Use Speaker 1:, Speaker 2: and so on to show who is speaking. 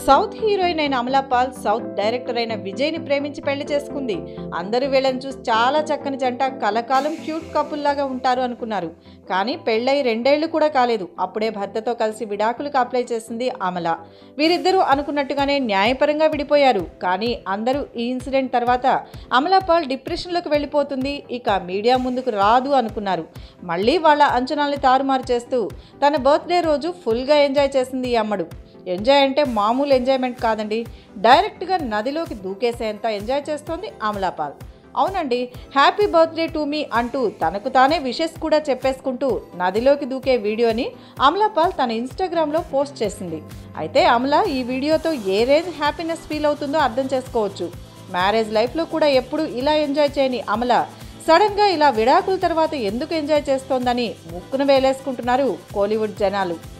Speaker 1: south heroine అయిన Amala Paul south director అయిన విజయ్ని ప్రేమించి పెళ్లి చేసుకుంది అందరూ వీళ్ళని చూసి చాలా చక్కని జంట కలకాలం క్యూట్ కపుల్ లాగా ఉంటారు అనుకున్నారు కానీ పెళ్ళై రెండేళ్లు కూడా కాలేదు అప్పుడే భర్తతో కలిసి విడాకులకు అప్లై చేసింది అమల వీరిద్దరూ అనుకున్నట్టుగానే న్యాయపరంగా విడిపోయారు కానీ అందరూ ఈ ఇన్సిడెంట్ తర్వాత అమలా పాల్ డిప్రెషన్లోకి వెళ్ళిపోతుంది ఇక మీడియా ముందుకు రాదు అనుకున్నారు మళ్ళీ వాళ్ళ అంచనాల్ని తారుమారు చేస్తూ తన బర్త్డే రోజు ఫుల్గా ఎంజాయ్ చేసింది ఈ అమ్మడు ఎంజాయ్ అంటే మామూలు ఎంజాయ్మెంట్ కాదండి డైరెక్ట్గా నదిలోకి దూకేసేంత ఎంజాయ్ చేస్తోంది అమలాపాల్ అవునండి హ్యాపీ బర్త్డే టు మీ అంటూ తనకు తానే విషెస్ కూడా చెప్పేసుకుంటూ నదిలోకి దూకే వీడియోని అమలాపాల్ తన ఇన్స్టాగ్రామ్లో పోస్ట్ చేసింది అయితే అమల ఈ వీడియోతో ఏ రేంజ్ హ్యాపీనెస్ ఫీల్ అవుతుందో అర్థం చేసుకోవచ్చు మ్యారేజ్ లైఫ్లో కూడా ఎప్పుడు ఇలా ఎంజాయ్ చేయని అమల సడన్గా ఇలా విడాకుల తర్వాత ఎందుకు ఎంజాయ్ చేస్తోందని ముక్కున వేలేసుకుంటున్నారు కోలీవుడ్ జనాలు